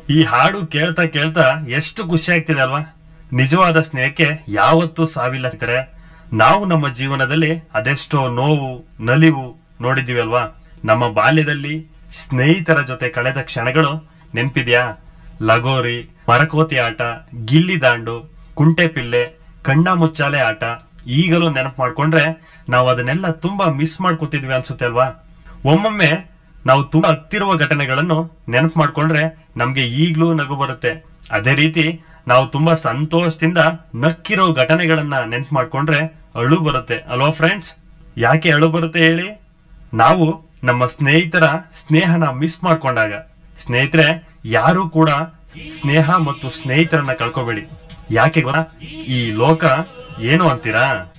ಈ ಹಾಡು ಕೇಳ್ತಾ ಕೇಳ್ತಾ ಎಷ್ಟು ಖುಷಿ ಆಗ್ತಿದೆ ಅಲ್ವಾ ನಿಜವಾದ ಸ್ನೇಹಕ್ಕೆ ಯಾವತ್ತೂ ಸಾವಿಲ್ಲ ಸ್ನೇಹಿತರೆ ನಾವು ನಮ್ಮ ಜೀವನದಲ್ಲಿ ಅದೆಷ್ಟೋ ನೋವು ನಲಿವು ನೋಡಿದೀವಿ ಅಲ್ವಾ ನಮ್ಮ ಬಾಲ್ಯದಲ್ಲಿ ಸ್ನೇಹಿತರ ಜೊತೆ ಕಳೆದ ಕ್ಷಣಗಳು ನೆನ್ಪಿದ್ಯಾ ಲಗೋರಿ ಮರಕೋತಿ ಆಟ ಗಿಲ್ಲಿ ದಾಂಡು ಕುಂಟೆ ಪಿಲ್ಲೆ ಕಣ್ಣ ಮುಚ್ಚಾಲೆ ಆಟ ಈಗಲೂ ನೆನಪು ಮಾಡ್ಕೊಂಡ್ರೆ ನಾವು ಅದನ್ನೆಲ್ಲ ತುಂಬಾ ಮಿಸ್ ಮಾಡ್ಕೋತಿದ್ವಿ ಅನ್ಸುತ್ತೆ ಅಲ್ವಾ ಒಮ್ಮೊಮ್ಮೆ ನಾವು ತುಂಬಾ ಹತ್ತಿರುವ ಘಟನೆಗಳನ್ನು ನೆನಪು ಮಾಡ್ಕೊಂಡ್ರೆ ನಮ್ಗೆ ಈಗ್ಲೂ ನಗು ಬರುತ್ತೆ ಅದೇ ರೀತಿ ನಾವು ತುಂಬಾ ಸಂತೋಷದಿಂದ ನಕ್ಕಿರೋ ಘಟನೆಗಳನ್ನ ನೆನಪು ಮಾಡ್ಕೊಂಡ್ರೆ ಅಳು ಬರುತ್ತೆ ಅಲ್ವಾ ಫ್ರೆಂಡ್ಸ್ ಯಾಕೆ ಅಳು ಬರುತ್ತೆ ಹೇಳಿ ನಾವು ನಮ್ಮ ಸ್ನೇಹಿತರ ಸ್ನೇಹನ ಮಿಸ್ ಮಾಡ್ಕೊಂಡಾಗ ಸ್ನೇಹಿತರೆ ಯಾರು ಕೂಡ ಸ್ನೇಹ ಮತ್ತು ಸ್ನೇಹಿತರನ್ನ ಕಳ್ಕೊಬೇಡಿ ಯಾಕೆ ಗೊತ್ತಾ ಈ ಲೋಕ ಏನು ಅಂತೀರಾ